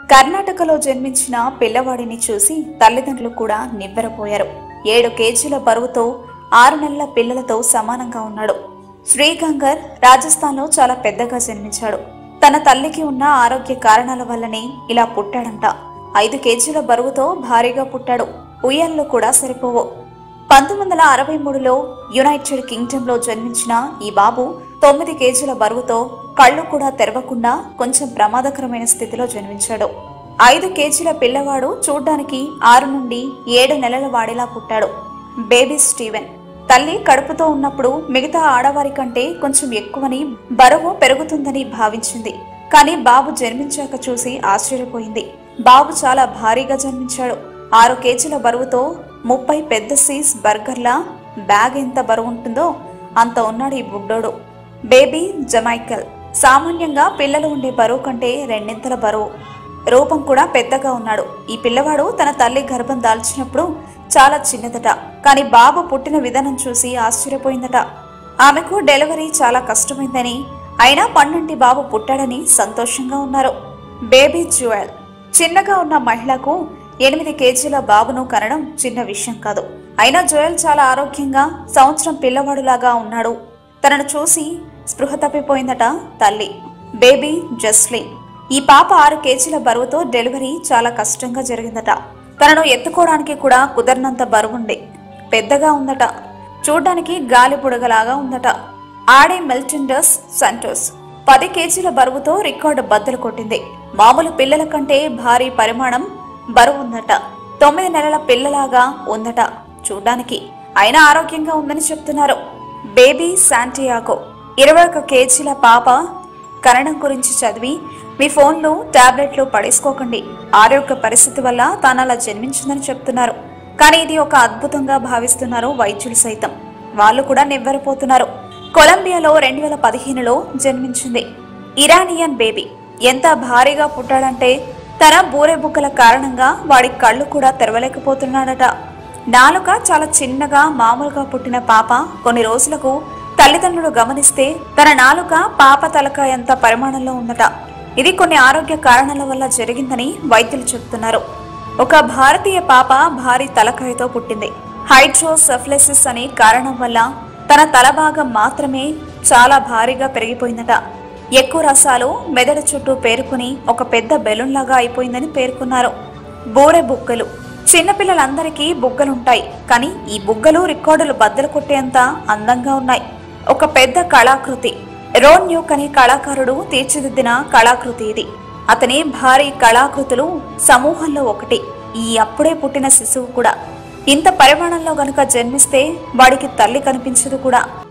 కర్ణాటకలో జన్మించిన పిల్లవాడిని చూసి తల్లిదండ్రులు కూడా నివ్వెరపోయారు ఏడు కేజీల బరువుతో ఆరు నెలల పిల్లలతో సమానంగా ఉన్నాడు శ్రీగంగర్ రాజస్థాన్లో చాలా పెద్దగా జన్మించాడు తన తల్లికి ఉన్న ఆరోగ్య కారణాల వల్లనే ఇలా పుట్టాడంట ఐదు కేజీల బరువుతో భారీగా పుట్టాడు ఉయ్యాల్లో కూడా సరిపోవు పంతొమ్మిది వందల అరవై మూడులో యునైటెడ్ కింగ్డమ్లో జన్మించిన ఈ బాబు తొమ్మిది కేజీల బరువుతో కళ్ళు కూడా తెరవకుండా కొంచెం ప్రమాదకరమైన స్థితిలో జన్మించాడు ఐదు కేజీల పిల్లవాడు చూడ్డానికి ఆరు నుండి ఏడు నెలల వాడిలా పుట్టాడు బేబీ స్టీవెన్ తల్లి కడుపుతో ఉన్నప్పుడు మిగతా ఆడవారి కంటే కొంచెం ఎక్కువని బరువు పెరుగుతుందని భావించింది కానీ బాబు జన్మించాక చూసి ఆశ్చర్యపోయింది బాబు చాలా భారీగా జన్మించాడు ఆరు కేజీల బరువుతో ముప్పై పెద్ద సీస్ బర్గర్ల బ్యాగ్ ఎంత బరువు ఉంటుందో అంత ఉన్నాడు ఈ బుడ్డోడు బేబీ జమైకల్ సామాన్యంగా పిల్లలు ఉండే బరువు కంటే రెండింతల బరువు రూపం కూడా పెద్దగా ఉన్నాడు ఈ పిల్లవాడు తన తల్లి గర్భం దాల్చినప్పుడు చాలా చిన్నదట కానీ బాబు పుట్టిన విధానం చూసి ఆశ్చర్యపోయిందట ఆమెకు డెలివరీ చాలా కష్టమైందని అయినా పన్నంటి బాబు పుట్టాడని సంతోషంగా ఉన్నారు బేబీ జ్యువెల్ చిన్నగా ఉన్న మహిళకు ఎనిమిది కేజీల బాబును కనడం చిన్న విషయం కాదు అయినా జోయల్ చాలా ఆరోగ్యంగా సంవత్సరం పిల్లవాడులాగా ఉన్నాడు తనను చూసి స్పృహ తప్పిపోయిందట తల్లి బేబీ జస్లిన్ ఈ పాప ఆరు కేజీల బరువుతో డెలివరీ చాలా కష్టంగా జరిగిందట తనను ఎత్తుకోవడానికి కూడా కుదరనంత బరువుంది పెద్దగా ఉందట చూడ్డానికి గాలి బుడగలాగా ఉందట ఆడే మెల్టిండస్ సంటోస్ పది కేజీల బరువుతో రికార్డు బద్దలు కొట్టింది మామూలు పిల్లల కంటే భారీ పరిమాణం బరువు ఉందట తొమ్మిది నెలల పిల్లలాగా ఉందట చూడ్డానికి అయినా ఆరోగ్యంగా ఉందని చెప్తున్నారు బేబీ శాంటియాగో ఇరవై ఒక కేజీల పాప కరణం గురించి చదివి మీ ఫోన్లు టాబ్లెట్లు పడేసుకోకండి ఆరోగ్య పరిస్థితి వల్ల తాను అలా జన్మించిందని చెప్తున్నారు కానీ ఇది ఒక అద్భుతంగా భావిస్తున్నారు వైద్యులు సైతం వాళ్ళు కూడా నివ్వెరపోతున్నారు కొలంబియాలో రెండు వేల పదిహేనులో జన్మించింది ఇరానియన్ బేబీ ఎంత భారీగా పుట్టాడంటే తన బూరెబుక్కల కారణంగా వాడి కళ్ళు కూడా తెరవలేకపోతున్నాడట నాలుక చాలా చిన్నగా మామూలుగా పుట్టిన పాప కొన్ని రోజులకు తల్లిదండ్రులు గమనిస్తే తన నాలుక పాప తలక ఎంత పరిమాణంలో ఉందట ఇది కొన్ని ఆరోగ్య కారణాల వల్ల జరిగిందని వైద్యులు చెప్తున్నారు ఒక భారతీయ పాప భారీ తలకాయతో పుట్టింది హైడ్రోసెఫ్లెసిస్ అనే కారణం వల్ల తన తల భాగం మాత్రమే చాలా భారీగా పెరిగిపోయిందట ఎక్కువ రసాలు మెదడు చుట్టూ పేరుకుని ఒక పెద్ద బెలూన్ లాగా అయిపోయిందని పేర్కొన్నారు బూరె బుగ్గలు చిన్నపిల్లలందరికీ బుగ్గలుంటాయి కానీ ఈ బుగ్గలు రికార్డులు బద్దలు కొట్టేంత అందంగా ఉన్నాయి ఒక పెద్ద కళాకృతి రోన్ న్యూక్ అనే కళాకారుడు తీర్చిదిద్దిన కళాకృతి ఇది అతని భారీ కళాకృతులు సమూహంలో ఒకటి ఈ అప్పుడే పుట్టిన శిశువు కూడా ఇంత పరిమాణంలో గనుక జన్మిస్తే వాడికి తల్లి కనిపించదు కూడా